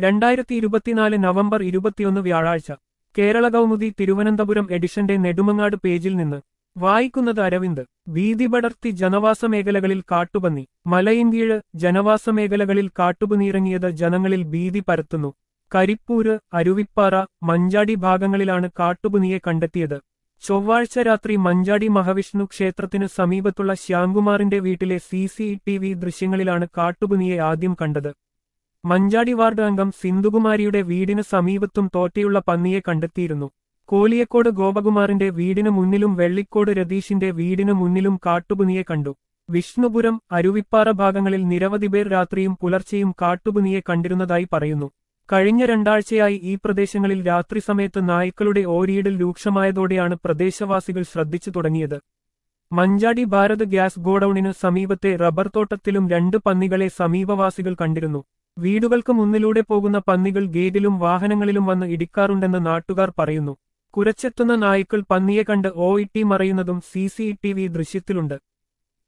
രണ്ടായിരത്തി ഇരുപത്തിനാല് നവംബർ ഇരുപത്തിയൊന്ന് വ്യാഴാഴ്ച കേരള കൗമുദി തിരുവനന്തപുരം എഡിഷന്റെ നെടുമങ്ങാട് പേജിൽ നിന്ന് വായിക്കുന്നത് അരവിന്ദ് വീതി പടർത്തി ജനവാസ മേഖലകളിൽ കാട്ടുപന്നി മലയിൻകീഴ് ജനവാസ മേഖലകളിൽ കാട്ടുപന്നിയിറങ്ങിയത് ജനങ്ങളിൽ ഭീതി പരത്തുന്നു കരിപ്പൂര് അരുവിപ്പാറ മഞ്ചാടി ഭാഗങ്ങളിലാണ് കാട്ടുപുനിയെ കണ്ടെത്തിയത് ചൊവ്വാഴ്ച രാത്രി മഞ്ചാടി മഹാവിഷ്ണു ക്ഷേത്രത്തിന് സമീപത്തുള്ള ശ്യാംകുമാറിന്റെ വീട്ടിലെ സി സി ടി വി ദൃശ്യങ്ങളിലാണ് കാട്ടുപുനിയെ ആദ്യം കണ്ടത് മഞ്ചാടി വാർഡ് അംഗം സിന്ധുകുമാരിയുടെ വീടിന് സമീപത്തും തോറ്റയുള്ള പന്നിയെ കണ്ടെത്തിയിരുന്നു കോലിയക്കോട് ഗോപകുമാറിന്റെ വീടിന് മുന്നിലും വെള്ളിക്കോട് രതീഷിന്റെ വീടിന് മുന്നിലും കാട്ടുപുനിയെ കണ്ടു വിഷ്ണുപുരം അരുവിപ്പാറ ഭാഗങ്ങളിൽ നിരവധി പേർ രാത്രിയും പുലർച്ചെയും കാട്ടുപുനിയെ കണ്ടിരുന്നതായി പറയുന്നു കഴിഞ്ഞ രണ്ടാഴ്ചയായി ഈ പ്രദേശങ്ങളിൽ രാത്രി സമയത്ത് നായ്ക്കളുടെ ഓരിയിടൽ രൂക്ഷമായതോടെയാണ് പ്രദേശവാസികൾ ശ്രദ്ധിച്ചു തുടങ്ങിയത് മഞ്ചാടി ഭാരത് ഗ്യാസ് ഗോഡൌണിന് സമീപത്തെ റബ്ബർ തോട്ടത്തിലും രണ്ട് പന്നികളെ സമീപവാസികൾ കണ്ടിരുന്നു വീടുകൾക്ക് മുന്നിലൂടെ പോകുന്ന പന്നികൾ ഗേറ്റിലും വാഹനങ്ങളിലും വന്ന് ഇടിക്കാറുണ്ടെന്ന് നാട്ടുകാർ പറയുന്നു കുരച്ചെത്തുന്ന നായ്ക്കൾ പന്നിയെ കണ്ട് ഒ ഇ ടി മറയുന്നതും സി സി ടി വി ദൃശ്യത്തിലുണ്ട്